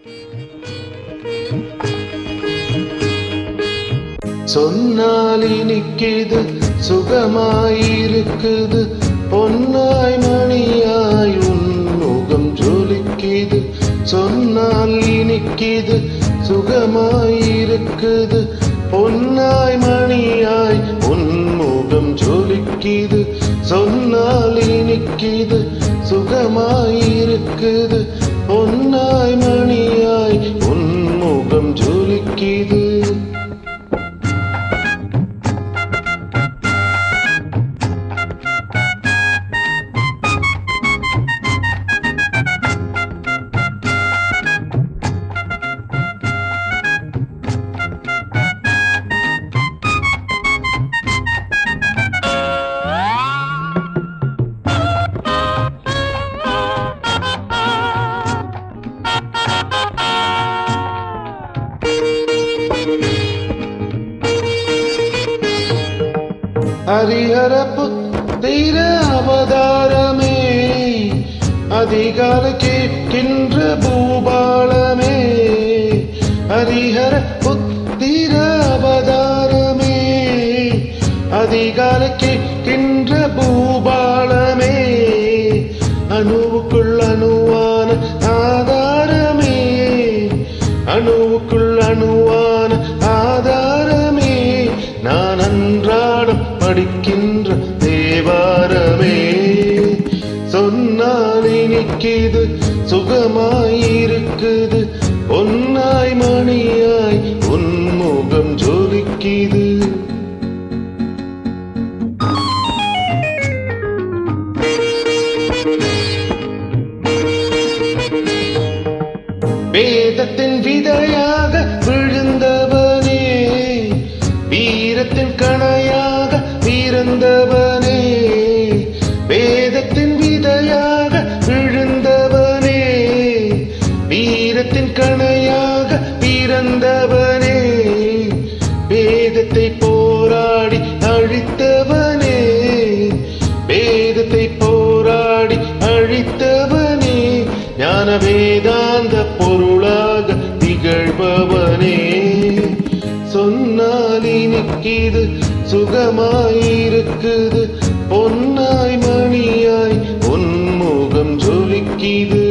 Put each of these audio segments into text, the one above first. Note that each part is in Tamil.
சொன்னால் இனிக்குது சுகமாயிருக்குது பொன்னாய் மணியாய் உன் முகம் ஜொலிக்குது சொன்னால் இனிக்குது சுகமாயிருக்குது பொன்னாய் மணியாய் உன் முகம் ஜொலிக்குது சொன்னால் இனிக்குது சுகமாயிருக்குது பொன்னாய் மணியாய் உன் முகம் ஜொலிக்குது ஹரிஹர புத்திர அவதாரமே அதிகால கேட்கின்ற பூபாலமே ஹரிஹர புத்திர அவதாரமே அதிகால கேட்கின்ற பூபாலமே அணுவுக்குள் அணுவான ஆதாரமே அணுவுக்குள் அணுவான ஆதாரமே நான் அன்றாடம் படிக்கின்ற தேவாரமே சொன்னால் இனிக்குது சுகமாயிருக்குது பொன்னாய் மணியாய் உன்முகம் ஜொலிக்குது வேதத்தின் விதையாக விழுந்தவனே வீரத்தின் கணையாக பிறந்தவனே வேதத்தின் விதையாக விழுந்தவனே வீரத்தின் கணையாக பிறந்தவனே வேதத்தை போராடி அழித்தவனே வேதத்தை போராடி அழித்தவனே ஞான வேதாந்த பொருளாக திகழ்பவனே சொன்னால் இனிக்குது சுகமாயிருக்குது பொன்னாய் மணியாய் உன்முகம் ஜொலிக்குது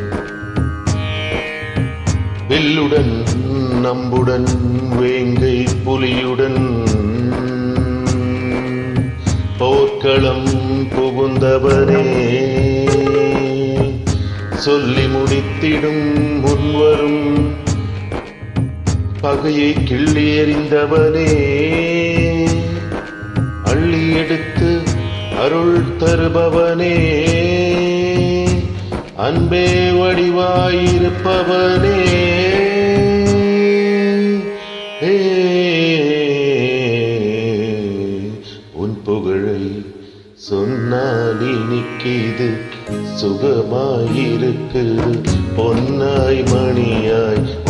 வில்லுடன் நம்புடன் வேங்கை புலியுடன் போர்க்களம் புகுந்தவனே சொல்லி முடித்திடும் முன்வரும் பகையை கிள்ளி எறிந்தவனே அள்ளி எடுத்து அருள் தருபவனே அன்பே வடிவாயிருப்பவனே ஏ, உன் புகழை சொன்னால் இனிக்குது சுகமாயிருக்குது பொன்னாய் மணியாய்